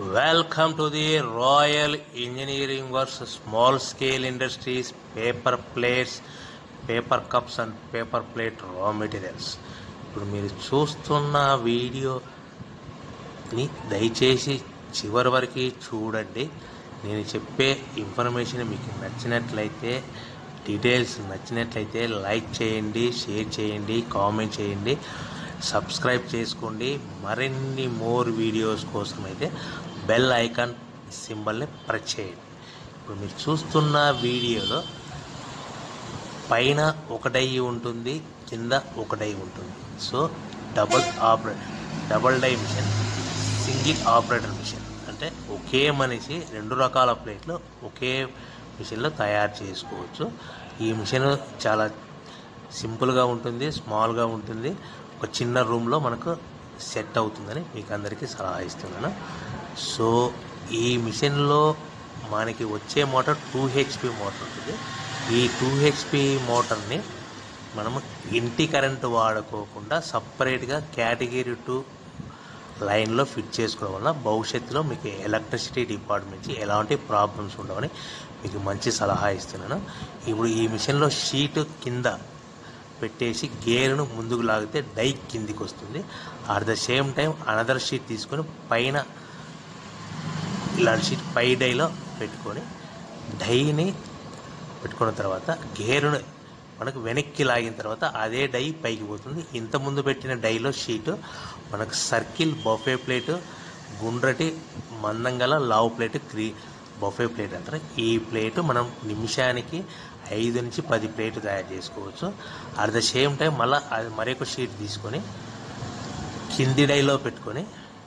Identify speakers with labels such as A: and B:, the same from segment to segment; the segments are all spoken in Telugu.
A: Welcome to the Royal Engineering Works Small Scale Industries Paper Plates, Paper Cups and Paper Plate Raw Materials. ఇప్పుడు మీరు చూస్తున్న వీడియోని దయచేసి చివరి వరకు చూడండి నేను చెప్పే ఇన్ఫర్మేషన్ మీకు నచ్చినట్లయితే డీటెయిల్స్ నచ్చినట్లయితే లైక్ చేయండి షేర్ చేయండి కామెంట్ చేయండి సబ్స్క్రైబ్ చేసుకోండి మరిన్ని మోర్ వీడియోస్ కోసం అయితే బెల్ ఐకాన్ సింబల్ని ప్రెస్ చేయండి ఇప్పుడు మీరు చూస్తున్న వీడియోలో పైన ఒక డై ఉంటుంది కింద ఒక డై ఉంటుంది so double operate double die machine single operator machine అంటే ఒకే మనిషి రెండు రకాల ప్లేట్లు ఒకే మిషన్లో తయారు చేసుకోవచ్చు ఈ మిషన్ చాలా సింపుల్గా ఉంటుంది స్మాల్గా ఉంటుంది ఒక చిన్న రూమ్లో మనకు సెట్ అవుతుందని మీకు అందరికీ సలహా ఇస్తున్నాను సో ఈ మిషన్లో మనకి వచ్చే మోటార్ టూ హెచ్పి మోటార్ ఉంటుంది ఈ టూ హెచ్పి మోటార్ని మనము ఇంటి కరెంటు వాడుకోకుండా సపరేట్గా కేటగిరీ టూ లైన్లో ఫిట్ చేసుకోవడం వల్ల భవిష్యత్తులో మీకు ఎలక్ట్రిసిటీ డిపార్ట్మెంట్ నుంచి ఎలాంటి ప్రాబ్లమ్స్ ఉండవని మీకు మంచి సలహా ఇస్తున్నాను ఇప్పుడు ఈ మిషన్లో షీట్ కింద పెట్టేసి గేర్ను ముందుకు లాగితే డై కిందికి వస్తుంది at the same time another sheet తీసుకొని పైన ఇలాంటి షీట్ పై డైలో పెట్టుకొని డైని పెట్టుకున్న తర్వాత గేరును మనకు వెనక్కి లాగిన తర్వాత అదే డై పైకి పోతుంది ఇంత ముందు పెట్టిన డైలో షీటు మనకు సర్కిల్ బఫే ప్లేటు గుండ్రటి మందం గల లావు ప్లేట్ క్రీ బఫే ప్లేట్ అంటారు ఈ ప్లేటు మనం నిమిషానికి ఐదు నుంచి పది ప్లేట్ తయారు చేసుకోవచ్చు అట్ ద సేమ్ టైం మళ్ళీ అది మరొక షీట్ తీసుకొని కింది డైలో పెట్టుకొని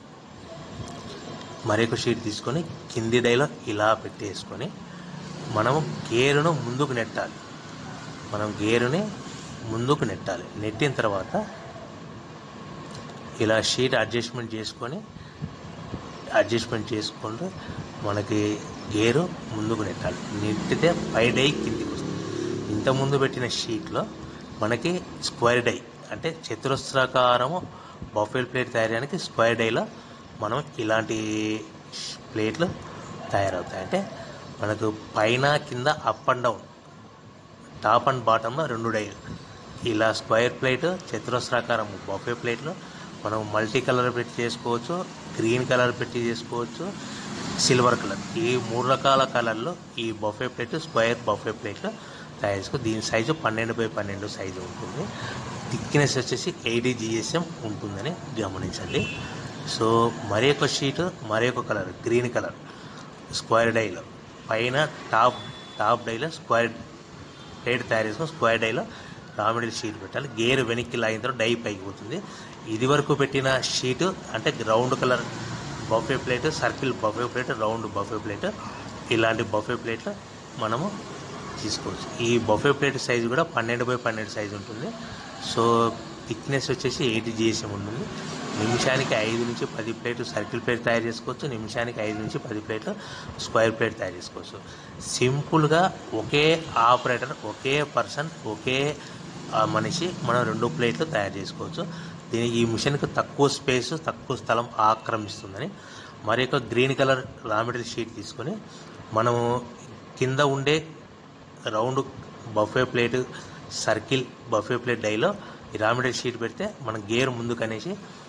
A: మరొక షీట్ తీసుకొని కింది డైలో ఇలా పెట్టేసుకొని మనము గేరును ముందుకు నెట్టాలి మనం గేరుని ముందుకు నెట్టాలి నెట్టిన తర్వాత ఇలా షీట్ అడ్జస్ట్మెంట్ చేసుకొని అడ్జస్ట్మెంట్ చేసుకుంటూ మనకి గేరు ముందుకు నెట్టాలి నెట్టితే పై డై కిందికి వస్తుంది ఇంత ముందు పెట్టిన షీట్లో మనకి స్క్వేర్ డై అంటే చతురస్రాకారము బఫెల్ ప్లేట్ తయారడానికి స్క్వేర్ డైలో మనం ఇలాంటి ప్లేట్లు తయారవుతాయి అంటే మనకు పైన కింద up and down top and బాటంలో రెండు డైలు ఇలా స్క్వేర్ ప్లేట్ చతురస్రాకారం బఫే ప్లేట్లు మనం మల్టీ కలర్ పెట్టి చేసుకోవచ్చు గ్రీన్ కలర్ పెట్టి చేసుకోవచ్చు సిల్వర్ కలర్ ఈ మూడు రకాల కలర్లో ఈ బఫే ప్లేట్ స్క్వేర్ బఫే ప్లేట్లు తయారు చేసుకో దీని సైజు పన్నెండు బై పన్నెండు సైజు ఉంటుంది థిక్నెస్ వచ్చేసి ఎయిటీ జిఎస్ఎం ఉంటుందని గమనించండి సో మరి ఒక షీటు మరి ఒక కలర్ గ్రీన్ కలర్ స్క్వేర్ డైలో పైన టాప్ టాప్ డైలో స్క్వేర్ ప్లేట్ తయారు చేసుకొని స్క్వేర్ డైలో రా మెటీరియల్ షీట్ పెట్టాలి గేర్ వెనక్కి లాగిన తర్వాత డై పైకి పోతుంది ఇది వరకు పెట్టిన షీటు అంటే round colour buffet plate circle buffet plate round buffet plate ఇలాంటి బఫే ప్లేట్లు మనము తీసుకోవచ్చు ఈ బఫే ప్లేట్ సైజు కూడా పన్నెండు బై పన్నెండు సైజు ఉంటుంది సో థిక్నెస్ వచ్చేసి ఎయిటీ జిఎస్ఎం ఉంటుంది నిమిషానికి ఐదు నుంచి పది ప్లేట్లు సర్కిల్ ప్లేట్ తయారు చేసుకోవచ్చు నిమిషానికి ఐదు నుంచి పది ప్లేట్లు స్క్వేర్ ప్లేట్ తయారు చేసుకోవచ్చు సింపుల్గా ఒకే ఆపరేటర్ ఒకే పర్సన్ ఒకే ఆ, మనిషి మనం రెండు ప్లేట్లు తయారు చేసుకోవచ్చు దీనికి ఈ మిషన్కి తక్కువ స్పేస్ తక్కువ స్థలం ఆక్రమిస్తుందని మరి ఒక green colour raw material sheet తీసుకొని మనము కింద ఉండే round buffet plate circle buffet plate డైలో ఈ రా మెటీరియల్ షీట్ పెడితే మనం గేర్ ముందుకు అనేసి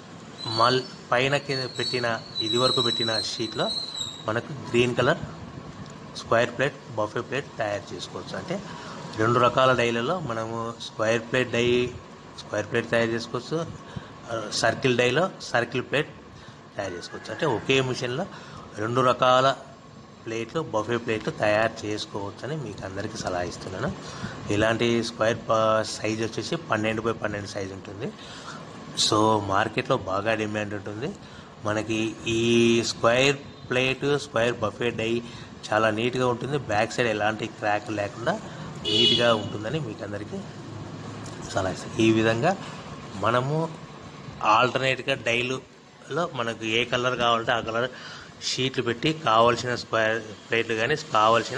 A: మల్ పైన కింద పెట్టిన ఇది వరకు పెట్టిన షీట్లో మనకు green colour square plate buffet plate తయారు చేసుకోవచ్చు అంటే రెండు రకాల డైలలో మనము square plate die square plate తయారు చేసుకోవచ్చు ఆ, సర్కిల్ డైలో సర్కిల్ ప్లేట్ తయారు చేసుకోవచ్చు అంటే ఒకే మిషన్లో రెండు రకాల ప్లేట్లు బఫే ప్లేట్లు తయారు చేసుకోవచ్చు అని మీకు అందరికీ సలహా ఇస్తున్నాను ఇలాంటి స్క్వేర్ సైజ్ వచ్చేసి పన్నెండు బై పన్నెండు సైజ్ ఉంటుంది సో మార్కెట్లో బాగా డిమాండ్ ఉంటుంది మనకి ఈ square plate square buffet die చాలా నీట్గా ఉంటుంది బ్యాక్ సైడ్ ఎలాంటి క్రాక్ లేకుండా నీట్గా ఉంటుందని మీకు అందరికీ సలహా ఇస్తాను ఈ విధంగా మనము ఆల్టర్నేట్గా డైలులో మనకు ఏ కలర్ కావాలంటే ఆ కలర్ షీట్లు పెట్టి కావాల్సిన స్క్వేర్ ప్లేట్లు కానీ కావాల్సిన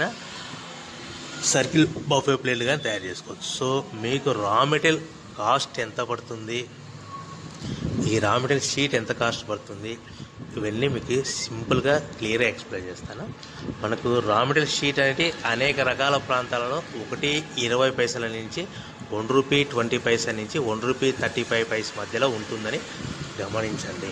A: సర్కిల్ బఫే ప్లేట్లు కానీ తయారు చేసుకోవచ్చు సో మీకు రా మెటీరియల్ కాస్ట్ ఎంత పడుతుంది ఈ రా మెటీరియల్ షీట్ ఎంత కాస్ట్ పడుతుంది ఇవన్నీ మీకు సింపుల్గా క్లియర్గా ఎక్స్ప్లెయిన్ చేస్తాను మనకు రా మెటీరియల్ షీట్ అనేది అనేక రకాల ప్రాంతాలలో ఒకటి ఇరవై పైసల నుంచి వన్ రూపీ ట్వంటీ పైసా నుంచి one rupee thirty five paise మధ్యలో ఉంటుందని గమనించండి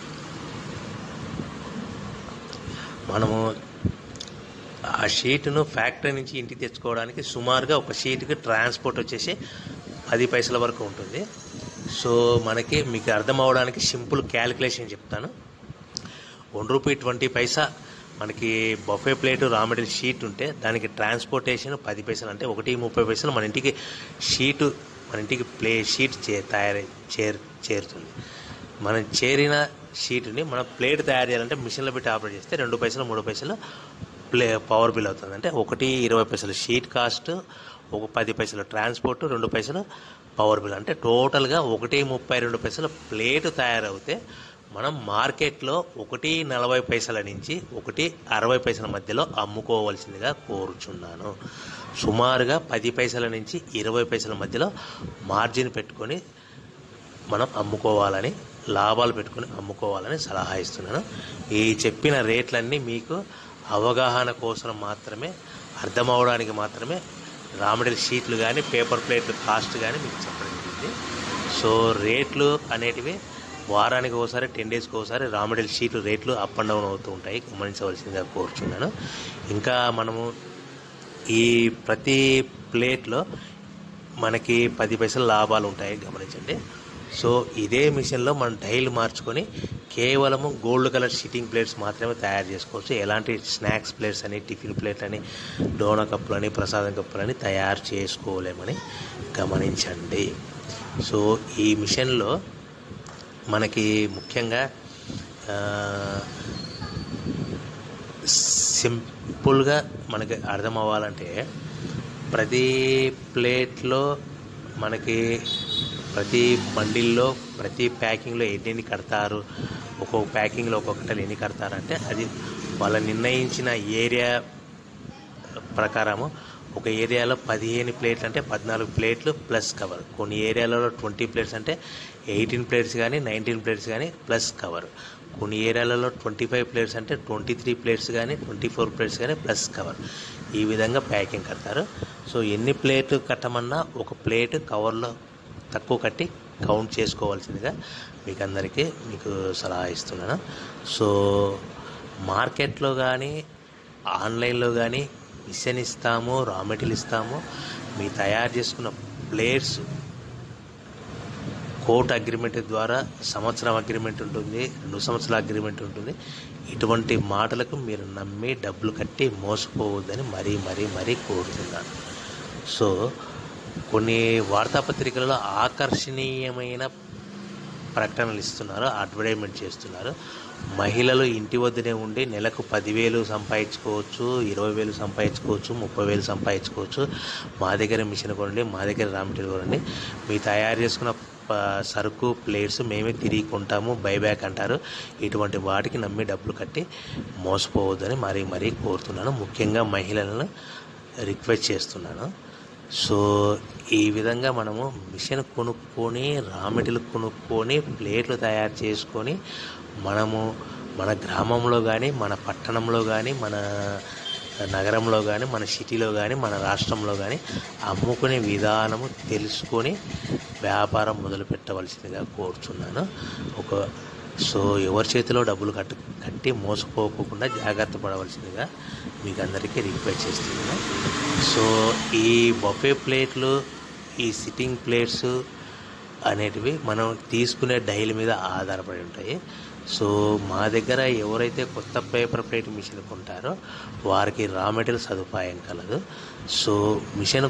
A: మనము ఆ షీట్ను ఫ్యాక్టరీ నుంచి ఇంటికి తెచ్చుకోవడానికి సుమారుగా ఒక షీట్కి ట్రాన్స్పోర్ట్ వచ్చేసి పది పైసల వరకు ఉంటుంది సో మనకి మీకు అర్థం అవడానికి సింపుల్ క్యాలిక్యులేషన్ చెప్తాను వన్ రూపీ ట్వంటీ పైసా మనకి buffet plate raw material sheet ఉంటే దానికి ట్రాన్స్పోర్టేషన్ పది పైసలు అంటే ఒకటి ముప్పై పైసలు మన ఇంటికి షీటు మన ఇంటికి ప్లే షీట్ చే తయారై చేరు చేరుతుంది మనం చేరిన షీట్ని మనం ప్లేట్ తయారు చేయాలంటే మిషన్లో పెట్టి ఆపరేట్ చేస్తే రెండు పైసలు మూడు పైసలు ప్లే పవర్ బిల్ అవుతుంది అంటే ఒకటి ఇరవై పైసలు షీట్ కాస్ట్ ఒక పది పైసలు ట్రాన్స్పోర్ట్ రెండు పైసలు పవర్ బిల్ అంటే టోటల్గా ఒకటి ముప్పై రెండు పైసలు ప్లేట్ తయారవుతే మనం మార్కెట్లో ఒకటి నలభై పైసల నుంచి ఒకటి అరవై పైసల మధ్యలో అమ్ముకోవాల్సిందిగా కోరుచున్నాను సుమారుగా పది పైసల నుంచి ఇరవై పైసల మధ్యలో మార్జిన్ పెట్టుకొని మనం అమ్ముకోవాలని లాభాలు పెట్టుకొని అమ్ముకోవాలని సలహా ఇస్తున్నాను ఈ చెప్పిన రేట్లన్నీ మీకు అవగాహన కోసం మాత్రమే అర్థం అవడానికి మాత్రమే రామడిల్ షీట్లు కానీ పేపర్ ప్లేట్లు కాస్ట్ కానీ మీకు చెప్పడం జరిగింది సో రేట్లు అనేటివి వారానికి ఒకసారి టెన్ డేస్కి ఒకసారి రామడిల్ షీట్లు రేట్లు అప్ అండ్ డౌన్ అవుతూ ఉంటాయి గమనించవలసిందిగా కోరుచున్నాను ఇంకా మనము ఈ ప్రతి ప్లేట్లో మనకి పది పైసలు లాభాలు ఉంటాయి గమనించండి సో ఇదే మిషన్లో మనం డైల్ మార్చుకొని కేవలము గోల్డ్ కలర్ షీటింగ్ ప్లేట్స్ మాత్రమే తయారు చేసుకోవచ్చు ఎలాంటి స్నాక్స్ ప్లేట్స్ అని టిఫిన్ ప్లేట్ అని డోనా కప్పులు అని ప్రసాదం కప్పులు అని తయారు చేసుకోలేమని గమనించండి సో ఈ మిషన్లో మనకి ముఖ్యంగా ఆ, సింపుల్గా మనకి అర్థం అవ్వాలంటే ప్రతి ప్లేట్లో మనకి ప్రతి బండిల్లో ప్రతి ప్యాకింగ్లో ఎన్ని కడతారు ఒక్కొక్క ప్యాకింగ్లో ఒక్కొక్కటి ఎన్ని కడతారంటే అది వాళ్ళ నిర్ణయించిన ఏరియా ప్రకారము ఒక ఏరియాలో పదిహేను ప్లేట్లు అంటే పద్నాలుగు ప్లేట్లు ప్లస్ కవర్ కొన్ని ఏరియాలలో ట్వంటీ ప్లేట్స్ అంటే ఎయిటీన్ ప్లేట్స్ కానీ నైన్టీన్ ప్లేట్స్ కానీ ప్లస్ కవర్ కొన్ని ఏరియాలలో ట్వంటీ ఫైవ్ ప్లేట్స్ అంటే ట్వంటీ త్రీ ప్లేట్స్ కానీ ట్వంటీ ఫోర్ ప్లేట్స్ కానీ ప్లస్ కవర్ ఈ విధంగా ప్యాకింగ్ కడతారు సో ఎన్ని ప్లేట్ కట్టమన్నా ఒక ప్లేట్ కవర్లో తక్కువ కట్టి కౌంట్ చేసుకోవాల్సిందిగా మీకు అందరికీ మీకు సలహా ఇస్తున్నాను సో మార్కెట్లో కానీ ఆన్లైన్లో కానీ మిషన్ ఇస్తాము రా మెటీరియల్ ఇస్తాము మీ తయారు చేసుకున్న ప్లేట్స్ కోర్ట్ అగ్రిమెంట్ ద్వారా సంవత్సరం అగ్రిమెంట్ ఉంటుంది రెండు సంవత్సరాల అగ్రిమెంట్ ఉంటుంది ఇటువంటి మాటలకు మీరు నమ్మి డబ్బులు కట్టి మోసపోవద్దని మరీ మరీ మరీ కోరుతున్నాను సో కొన్ని వార్తాపత్రికలలో ఆకర్షణీయమైన ప్రకటనలు ఇస్తున్నారు అడ్వర్టైజ్మెంట్ చేస్తున్నారు మహిళలు ఇంటి వద్దనే ఉండి నెలకు పదివేలు సంపాదించుకోవచ్చు ఇరవై వేలు సంపాదించుకోవచ్చు ముప్పై వేలు సంపాదించుకోవచ్చు మా దగ్గర మిషన్ కొనండి మా దగ్గర రా మెటీరియల్ కొనండి మీ తయారు చేసుకున్న ప- సరుకు ప్లేట్స్ మేమే తిరిగి కొంటాము బైబ్యాక్ అంటారు ఇటువంటి వాటికి నమ్మి డబ్బులు కట్టి మోసపోవద్దని మరీ మరీ కోరుతున్నాను ముఖ్యంగా మహిళలను రిక్వెస్ట్ చేస్తున్నాను సో ఈ విధంగా మనము మిషన్ కొనుక్కొని రా మెటీరియల్ కొనుక్కొని ప్లేట్లు తయారు చేసుకొని మనము మన గ్రామంలో కానీ మన పట్టణంలో కానీ మన నగరంలో కానీ మన సిటీలో కానీ మన రాష్ట్రంలో కానీ అమ్ముకునే విధానము తెలుసుకొని వ్యాపారం మొదలు పెట్టవలసిందిగా కోరుచున్నాను ఒక సో ఎవరి చేతిలో డబ్బులు కట్టు కట్టి మోసపోకుండా జాగ్రత్త పడవలసిందిగా మీకు అందరికీ రిక్వెస్ట్ చేస్తున్నాను సో ఈ బొఫే ప్లేట్లు ఈ సిట్టింగ్ ప్లేట్స్ అనేటివి మనం తీసుకునే డైల్ మీద ఆధారపడి ఉంటాయి సో మా దగ్గర ఎవరైతే కొత్త పేపర్ ప్లేట్ మిషన్ కొంటారో వారికి రా మెటీరియల్ సదుపాయం కలదు సో మిషన్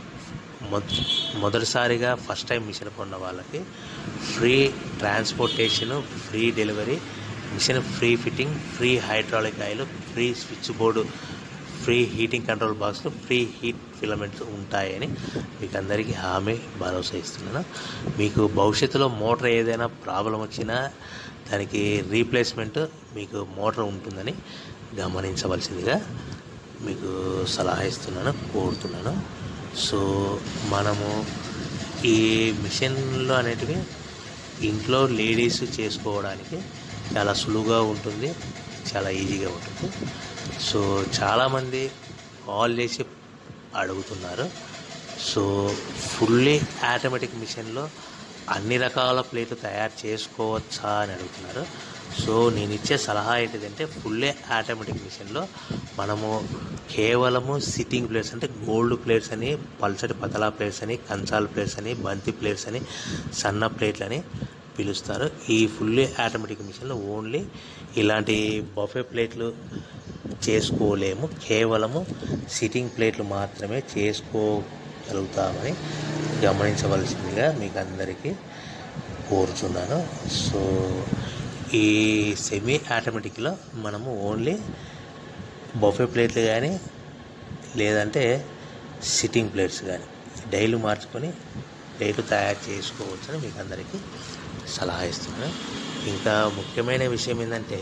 A: మొద- మొదటిసారిగా ఫస్ట్ టైం మిషన్ కొన్న వాళ్ళకి free transportation free delivery machine free fitting free hydraulic oil free switch board free heating control box free heat filaments ఉంటాయని మీకు అందరికీ హామీ భరోసా ఇస్తున్నాను మీకు భవిష్యత్తులో మోటార్ ఏదైనా ప్రాబ్లం వచ్చినా దానికి రీప్లేస్మెంట్ మీకు మోటార్ ఉంటుందని గమనించవలసిందిగా మీకు సలహా ఇస్తున్నాను కోరుతున్నాను సో మనము ఈ మిషన్లు అనేటివి ఇంట్లో లేడీస్ చేసుకోవడానికి చాలా సులువుగా ఉంటుంది చాలా ఈజీగా ఉంటుంది సో చాలామంది కాల్ చేసి అడుగుతున్నారు సో ఫుల్లీ ఆటోమేటిక్ మిషన్లో అన్ని రకాల ప్లేట్లు తయారు చేసుకోవచ్చా అని అడుగుతున్నారు సో నేను ఇచ్చే సలహా ఏంటిదంటే ఫుల్లీ ఆటోమేటిక్ మిషన్లో మనము కేవలము సిట్టింగ్ ప్లేట్స్ అంటే గోల్డ్ ప్లేట్స్ అని పల్సటి పతలా ప్లేట్స్ అని కంచాల ప్లేట్స్ అని బంతి ప్లేట్స్ అని సన్న ప్లేట్లు అని పిలుస్తారు ఈ ఫుల్లీ ఆటోమేటిక్ మిషన్లో ఓన్లీ ఇలాంటి బఫే ప్లేట్లు చేసుకోలేము కేవలము సిట్టింగ్ ప్లేట్లు మాత్రమే చేసుకోగలుగుతామని గమనించవలసిందిగా మీకు అందరికీ కోరుచున్నాను సో ఈ సెమీ ఆటోమేటిక్లో మనము ఓన్లీ బఫే ప్లేట్లు కానీ లేదంటే సిట్టింగ్ ప్లేట్స్ కానీ డైలీ మార్చుకొని ప్లేట్లు తయారు చేసుకోవచ్చని మీకు అందరికీ సలహా ఇస్తున్నాను ఇంకా ముఖ్యమైన విషయం ఏంటంటే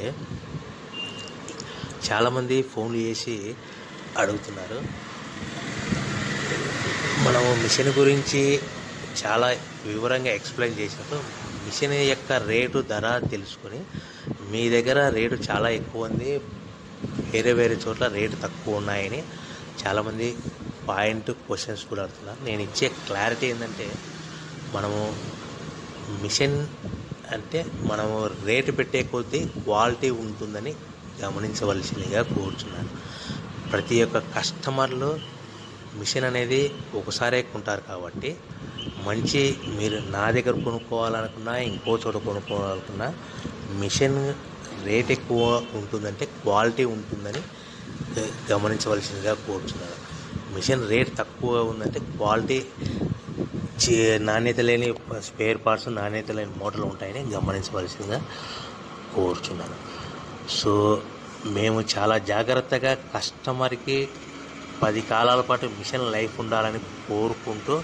A: చాలామంది ఫోన్లు చేసి అడుగుతున్నారు మనము మిషన్ గురించి చాలా వివరంగా ఎక్స్ప్లెయిన్ చేసినప్పుడు మిషన్ యొక్క రేటు ధర తెలుసుకొని మీ దగ్గర రేటు చాలా ఎక్కువ ఉంది వేరే వేరే చోట్ల రేటు తక్కువ ఉన్నాయని చాలామంది పాయింట్ క్వశ్చన్స్ కూడా అడుగుతున్నారు నేను ఇచ్చే క్లారిటీ ఏంటంటే మనము మిషన్ అంటే మనము రేటు పెట్టే కొద్దీ క్వాలిటీ ఉంటుందని గమనించవలసిందిగా కోరుచున్నాను ప్రతి ఒక్క కస్టమర్లు మిషన్ అనేది ఒకసారే కొంటారు కాబట్టి మంచి మీరు నా దగ్గర కొనుక్కోవాలనుకున్నా ఇంకో చోట కొనుక్కోవాలనుకున్నా మిషన్ రేట్ ఎక్కువ ఉంటుందంటే క్వాలిటీ ఉంటుందని గ- గమనించవలసిందిగా కోరుచున్నాను మిషన్ రేట్ తక్కువ ఉందంటే క్వాలిటీ చే- నాణ్యత లేని స్పేర్ పార్ట్స్ నాణ్యత లేని మోటార్లు ఉంటాయని గమనించవలసిందిగా కోరుచున్నాను సో మేము చాలా జాగ్రత్తగా కస్టమర్కి పది కాలాల పాటు మిషన్ లైఫ్ ఉండాలని కోరుకుంటూ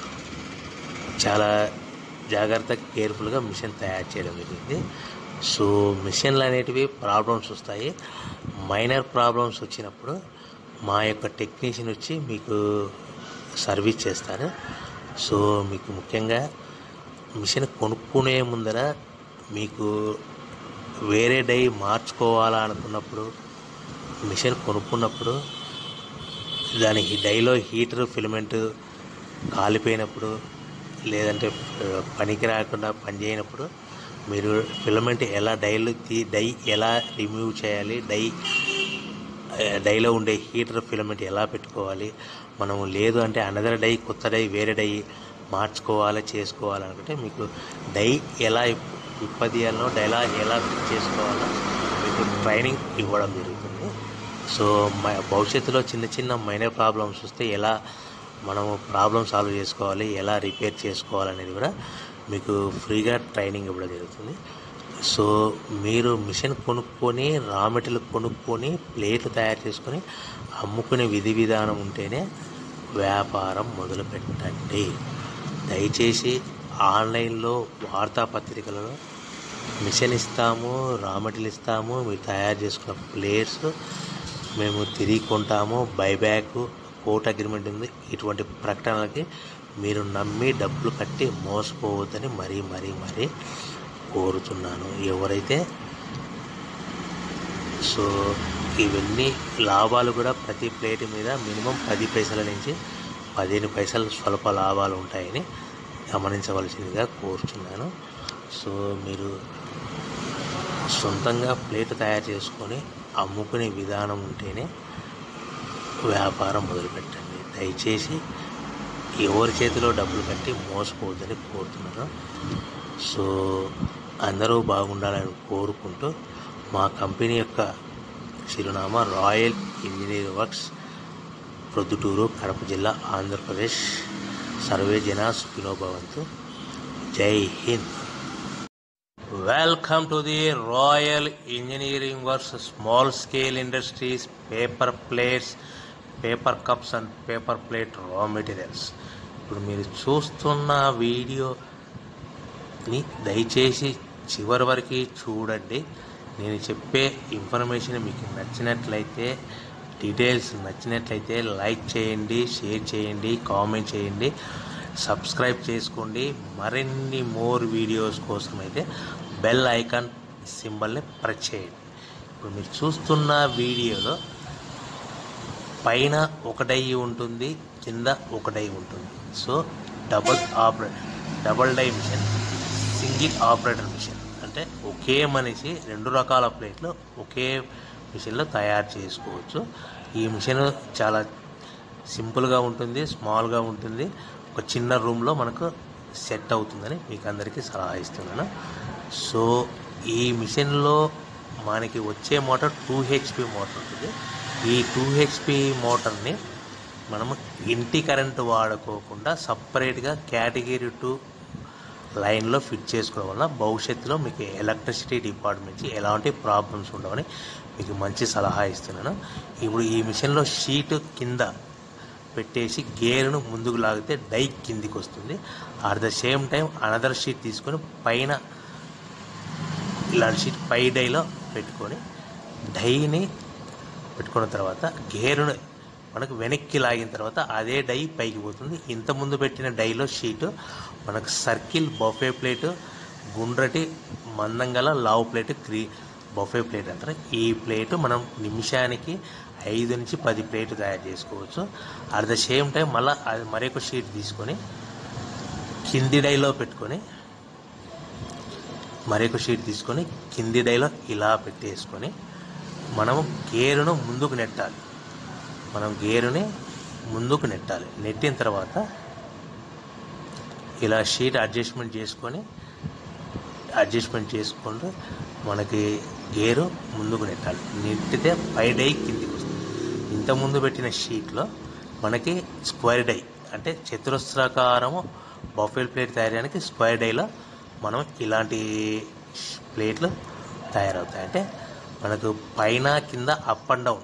A: చాలా జాగ్రత్త కేర్ఫుల్గా మిషన్ తయారు చేయడం జరిగింది సో మిషన్లు అనేటివి ప్రాబ్లమ్స్ వస్తాయి మైనర్ ప్రాబ్లమ్స్ వచ్చినప్పుడు మా యొక్క టెక్నీషియన్ వచ్చి మీకు సర్వీస్ చేస్తారు సో మీకు ముఖ్యంగా మిషన్ కొనుక్కునే ముందర మీకు వేరే డై మార్చుకోవాలా అనుకున్నప్పుడు మిషన్ కొనుక్కున్నప్పుడు దానికి డైలో హీటర్ ఫిలమెంట్ కాలిపోయినప్పుడు లేదంటే ఆ, పనికి రాకుండా పనిచేయనప్పుడు మీరు ఫిలమెంట్ ఎలా డైలు తీ డై ఎలా రిమూవ్ చేయాలి డై ఆ, డైలో ఉండే హీటర్ ఫిలమెంట్ ఎలా పెట్టుకోవాలి మనము లేదు అంటే అనదర్ డై కొత్త డై వేరే డై మార్చుకోవాలి చేసుకోవాలనుకుంటే మీకు డై ఎలా విప్పదీయాలనో డైలా ఎలా ఫిట్ చేసుకోవాలో మీకు ట్రైనింగ్ ఇవ్వడం జరుగుతుంది సో మ భవిష్యత్తులో చిన్న చిన్న మైనర్ ప్రాబ్లమ్స్ వస్తే ఎలా మనము ప్రాబ్లమ్ సాల్వ్ చేసుకోవాలి ఎలా రిపేర్ చేసుకోవాలనేది కూడా మీకు ఫ్రీగా ట్రైనింగ్ ఇవ్వడం జరుగుతుంది సో మీరు మిషన్ కొనుక్కొని రా మెటీరియల్ కొనుక్కొని ప్లేట్లు తయారు చేసుకొని అమ్ముకునే విధి విధానం ఉంటేనే వ్యాపారం మొదలు పెట్టండి దయచేసి ఆన్లైన్లో వార్తాపత్రికలలో మిషన్ ఇస్తాము రా మెటీరియల్ ఇస్తాము మీరు తయారు చేసుకున్న ప్లేట్స్ మేము తిరిగి కొంటాము బైబ్యాక్ కోర్ట్ అగ్రిమెంట్ ఉంది ఇటువంటి ప్రకటనలకి మీరు నమ్మి డబ్బులు కట్టి మోసపోవద్దని మరీ మరీ మరీ కోరుతున్నాను ఎవరైతే సో ఇవన్నీ లాభాలు కూడా ప్రతి ప్లేట్ మీద మినిమం పది పైసల నుంచి పదిహేను పైసలు స్వల్ప లాభాలు ఉంటాయని గమనించవలసిందిగా కోరుచున్నాను సో మీరు సొంతంగా ప్లేట్ తయారు చేసుకొని అమ్ముకునే విధానం ఉంటేనే వ్యాపారం మొదలుపెట్టండి దయచేసి ఎవరి చేతిలో డబ్బులు కట్టి మోసపోవద్దని కోరుతున్నాను సో అందరూ బాగుండాలని కోరుకుంటూ మా కంపెనీ యొక్క చిరునామా royal engineer works Proddatur Kadapa జిల్లా ఆంధ్రప్రదేశ్ సర్వే జన సుఖినో భవంతు జై Hind welcome to the royal engineering works small scale industries paper plates paper cups and paper plate raw materials ఇప్పుడు మీరు చూస్తున్న వీడియోని దయచేసి చివరి వరకు చూడండి నేను చెప్పే ఇన్ఫర్మేషన్ మీకు నచ్చినట్లయితే డీటెయిల్స్ నచ్చినట్లయితే లైక్ చేయండి షేర్ చేయండి కామెంట్ చేయండి సబ్స్క్రైబ్ చేసుకోండి మరిన్ని మోర్ వీడియోస్ కోసం అయితే బెల్ ఐకాన్ సింబల్ని ప్రెస్ చేయండి ఇప్పుడు మీరు చూస్తున్న వీడియోలో పైన ఒక డై ఉంటుంది కింద ఒక డై ఉంటుంది so double operate double die machine single operator machine అంటే ఒకే మనిషి రెండు రకాల ప్లేట్లు ఒకే మిషన్లో తయారు చేసుకోవచ్చు ఈ మిషన్ చాలా సింపుల్గా ఉంటుంది స్మాల్గా ఉంటుంది ఒక చిన్న రూమ్లో మనకు సెట్ అవుతుందని మీకు అందరికీ సలహా ఇస్తున్నాను సో ఈ మిషన్లో మనకి వచ్చే మోటార్ టూ హెచ్పి మోటార్ ఉంటుంది ఈ టూ హెచ్పి మోటార్ని మనము ఇంటి కరెంటు వాడుకోకుండా సపరేట్గా కేటగిరీ టూ లైన్లో ఫిట్ చేసుకోవడం వల్ల భవిష్యత్తులో మీకు ఎలక్ట్రిసిటీ డిపార్ట్మెంట్ నుంచి ఎలాంటి ప్రాబ్లమ్స్ ఉండవని మీకు మంచి సలహా ఇస్తున్నాను ఇప్పుడు ఈ మిషన్లో షీట్ కింద పెట్టేసి గేర్ను ముందుకు లాగితే డై కిందికి వస్తుంది at the same time another sheet తీసుకొని పైన ఇలాంటి షీట్ పై డైలో పెట్టుకొని డైని పెట్టుకున్న తర్వాత గేరును మనకు వెనక్కి లాగిన తర్వాత అదే డై పైకి పోతుంది ఇంత ముందు పెట్టిన డైలో షీటు మనకు సర్కిల్ బఫే ప్లేటు గుండ్రటి మందంగల లావు ప్లేట్ క్రీ బఫే ప్లేట్ అంటారు ఈ ప్లేటు మనం నిమిషానికి ఐదు నుంచి పది ప్లేట్లు తయారు చేసుకోవచ్చు అట్ ద సేమ్ టైం మళ్ళీ అది మరొక షీట్ తీసుకొని కింది డైలో పెట్టుకొని మరొక షీట్ తీసుకొని కింది డైలో ఇలా పెట్టేసుకొని మనము గేరును ముందుకు నెట్టాలి మనం గేరుని ముందుకు నెట్టాలి నెట్టిన తర్వాత ఇలా షీట్ అడ్జస్ట్మెంట్ చేసుకొని అడ్జస్ట్మెంట్ చేసుకుంటూ మనకి గేరు ముందుకు నెట్టాలి నెట్టితే పై డై కిందికి వస్తుంది ఇంత ముందు పెట్టిన షీట్లో మనకి స్క్వేర్ డై అంటే చతురస్రాకారము బఫెల్ ప్లేట్ తయారడానికి స్క్వేర్ డైలో మనం ఇలాంటి ష్- ప్లేట్లు తయారవుతాయి అంటే మనకు పైన కింద up and down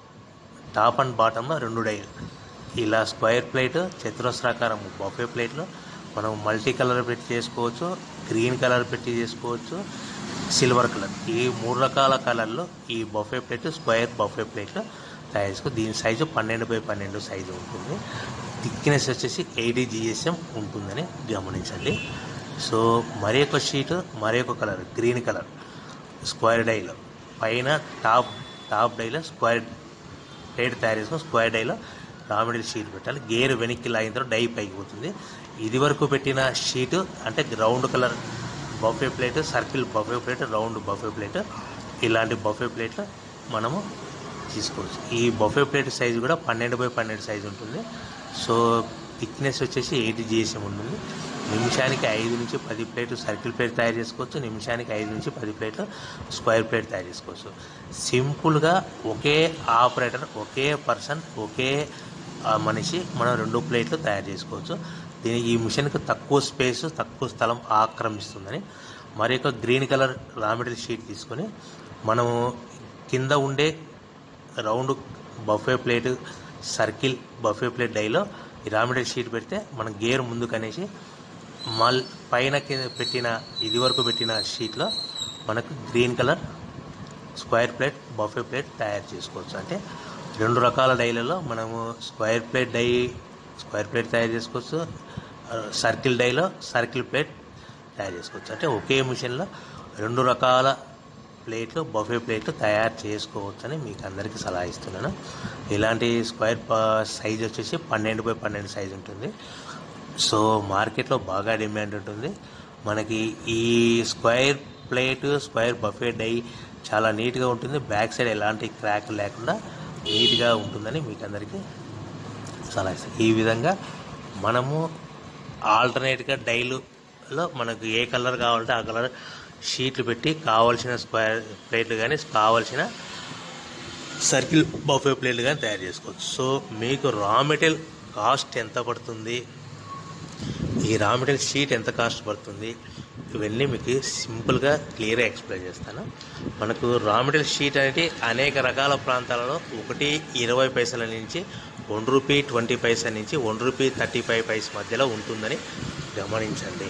A: top and బాటంలో రెండు డైలు ఇలా స్క్వేర్ ప్లేట్ చతురస్రాకారం బఫే ప్లేట్లు మనం మల్టీ కలర్ పెట్టి చేసుకోవచ్చు గ్రీన్ కలర్ పెట్టి చేసుకోవచ్చు సిల్వర్ కలర్ ఈ మూడు రకాల కలర్లో ఈ బఫే ప్లేట్ స్క్వేర్ బఫే ప్లేట్లు తయారు చేసుకో దీని సైజు పన్నెండు బై పన్నెండు సైజు ఉంటుంది థిక్నెస్ వచ్చేసి ఎయిటీ జిఎస్ఎం ఉంటుందని గమనించండి సో మరి ఒక షీట్ మరి ఒక కలర్ గ్రీన్ కలర్ స్క్వేర్ డైలో పైన టాప్ టాప్ డైలో స్క్వేర్ ప్లేట్ తయారు చేసుకొని స్క్వేర్ డైలో రామిడిల్ షీట్ పెట్టాలి గేర్ వెనక్కి లాగిన తర్వాత డై పైకి పోతుంది ఇది వరకు పెట్టిన షీటు అంటే round colour buffet plate circle buffet plate round buffet plate ఇలాంటి బఫే ప్లేట్లు మనము తీసుకోవచ్చు ఈ బఫే ప్లేట్ సైజు కూడా పన్నెండు బై పన్నెండు సైజు ఉంటుంది సో థిక్నెస్ వచ్చేసి ఎయిటీ జిఎస్ఎం ఉంటుంది నిమిషానికి ఐదు నుంచి పది ప్లేట్లు సర్కిల్ ప్లేట్ తయారు చేసుకోవచ్చు నిమిషానికి ఐదు నుంచి పది ప్లేట్లు స్క్వేర్ ప్లేట్ తయారు చేసుకోవచ్చు సింపుల్గా ఒకే ఆపరేటర్ ఒకే పర్సన్ ఒకే ఆ, మనిషి మనం రెండు ప్లేట్లు తయారు చేసుకోవచ్చు దీని ఈ మిషన్కి తక్కువ స్పేస్ తక్కువ స్థలం ఆక్రమిస్తుందని మరి ఒక green colour raw material sheet తీసుకొని మనము కింద ఉండే round buffet plate circle buffet plate డైలో ఈ రా మెటీరియల్ షీట్ పెడితే మనం గేర్ ముందుకు అనేసి మల్ పైన కింద పెట్టిన ఇది వరకు పెట్టిన షీట్లో మనకు green colour square plate buffet plate తయారు చేసుకోవచ్చు అంటే రెండు రకాల డైలలో మనము square plate die square plate తయారు చేసుకోవచ్చు ఆ, సర్కిల్ డైలో సర్కిల్ ప్లేట్ తయారు చేసుకోవచ్చు అంటే ఒకే మిషన్లో రెండు రకాల ప్లేట్లు బఫే ప్లేట్లు తయారు చేసుకోవచ్చు అని మీకు అందరికీ సలహా ఇస్తున్నాను ఇలాంటి స్క్వేర్ సైజ్ వచ్చేసి పన్నెండు బై పన్నెండు సైజ్ ఉంటుంది సో మార్కెట్లో బాగా డిమాండ్ ఉంటుంది మనకి ఈ square plate square buffet die చాలా నీట్గా ఉంటుంది బ్యాక్ సైడ్ ఎలాంటి క్రాక్ లేకుండా నీట్గా ఉంటుందని మీకు అందరికీ సలహా ఇస్తాను ఈ విధంగా మనము ఆల్టర్నేట్గా డైలులో మనకు ఏ కలర్ కావాలంటే ఆ కలర్ షీట్లు పెట్టి కావాల్సిన స్క్వేర్ ప్లేట్లు కానీ కావాల్సిన సర్కిల్ బఫే ప్లేట్లు కానీ తయారు చేసుకోవచ్చు సో మీకు రా మెటీరియల్ కాస్ట్ ఎంత పడుతుంది ఈ రా మెటీరియల్ షీట్ ఎంత కాస్ట్ పడుతుంది ఇవన్నీ మీకు సింపుల్గా క్లియర్గా ఎక్స్ప్లెయిన్ చేస్తాను మనకు రా మెటీరియల్ షీట్ అనేది అనేక రకాల ప్రాంతాలలో ఒకటి ఇరవై పైసల నుంచి వన్ రూపీ ట్వంటీ పైసా నుంచి one rupee thirty five paise మధ్యలో ఉంటుందని గమనించండి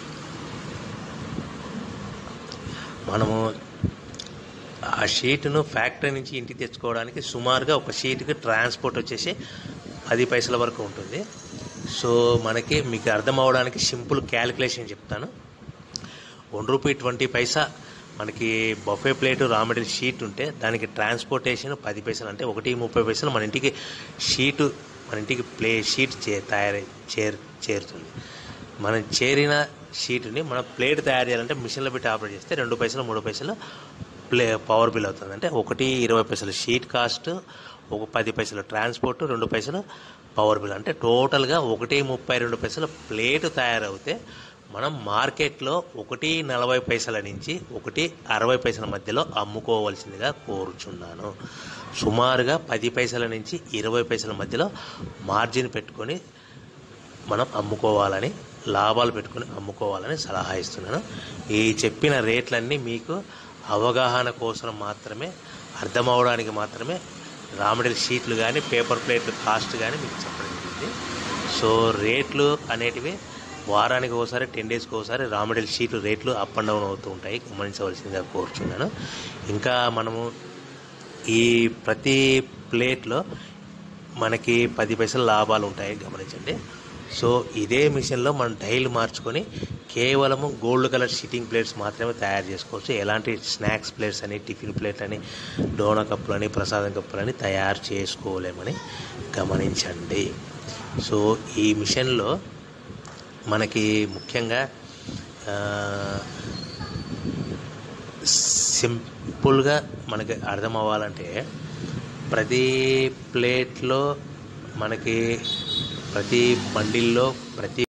A: మనము ఆ షీట్ను ఫ్యాక్టరీ నుంచి ఇంటికి తెచ్చుకోవడానికి సుమారుగా ఒక షీట్కి ట్రాన్స్పోర్ట్ వచ్చేసి పది పైసల వరకు ఉంటుంది సో మనకి మీకు అర్థం అవడానికి సింపుల్ క్యాలిక్యులేషన్ చెప్తాను వన్ రూపీ ట్వంటీ పైసా మనకి buffet plate raw material sheet ఉంటే దానికి ట్రాన్స్పోర్టేషన్ పది పైసలు అంటే ఒకటి ముప్పై పైసలు మన ఇంటికి షీటు మన ఇంటికి ప్లే షీట్ చే తయారై చేరు చేరుతుంది మనం చేరిన షీట్ని మనం ప్లేట్ తయారు చేయాలంటే మిషన్లో పెట్టి ఆపరేట్ చేస్తే రెండు పైసలు మూడు పైసలు ప్లే పవర్ బిల్ అవుతుంది అంటే ఒకటి ఇరవై పైసలు షీట్ కాస్ట్ ఒక పది పైసలు ట్రాన్స్పోర్ట్ రెండు పైసలు పవర్ బిల్ అంటే టోటల్గా ఒకటి ముప్పై రెండు పైసలు ప్లేట్ తయారవుతే మనం మార్కెట్లో ఒకటి నలభై పైసల నుంచి ఒకటి అరవై పైసల మధ్యలో అమ్ముకోవాల్సిందిగా కోరుచున్నాను సుమారుగా పది పైసల నుంచి ఇరవై పైసల మధ్యలో మార్జిన్ పెట్టుకొని మనం అమ్ముకోవాలని లాభాలు పెట్టుకొని అమ్ముకోవాలని సలహా ఇస్తున్నాను ఈ చెప్పిన రేట్లన్నీ మీకు అవగాహన కోసం మాత్రమే అర్థం అవడానికి మాత్రమే రా మెటీరియల్ షీట్లు కానీ పేపర్ ప్లేట్లు కాస్ట్ కానీ మీకు చెప్పడం జరిగింది సో రేట్లు అనేటివి వారానికి ఒకసారి టెన్ డేస్కి ఒకసారి రా మెటీరియల్ షీట్లు రేట్లు అప్ అండ్ డౌన్ అవుతూ ఉంటాయి గమనించవలసిందిగా కోరుచున్నాను ఇంకా మనము ఈ ప్రతి ప్లేట్లో మనకి పది పైసలు లాభాలు ఉంటాయి గమనించండి సో ఇదే మిషన్లో మనం డైల్ మార్చుకొని కేవలము గోల్డ్ కలర్ షీటింగ్ ప్లేట్స్ మాత్రమే తయారు చేసుకోవచ్చు ఎలాంటి స్నాక్స్ ప్లేట్స్ అని టిఫిన్ ప్లేట్ అని డోనా కప్పులని ప్రసాదం కప్పులని తయారు చేసుకోలేమని గమనించండి సో ఈ మిషన్లో మనకి ముఖ్యంగా ఆ, సింపుల్గా మనకి అర్థం అవ్వాలంటే ప్రతి ప్లేట్లో మనకి ప్రతి బండిల్లో ప్రతి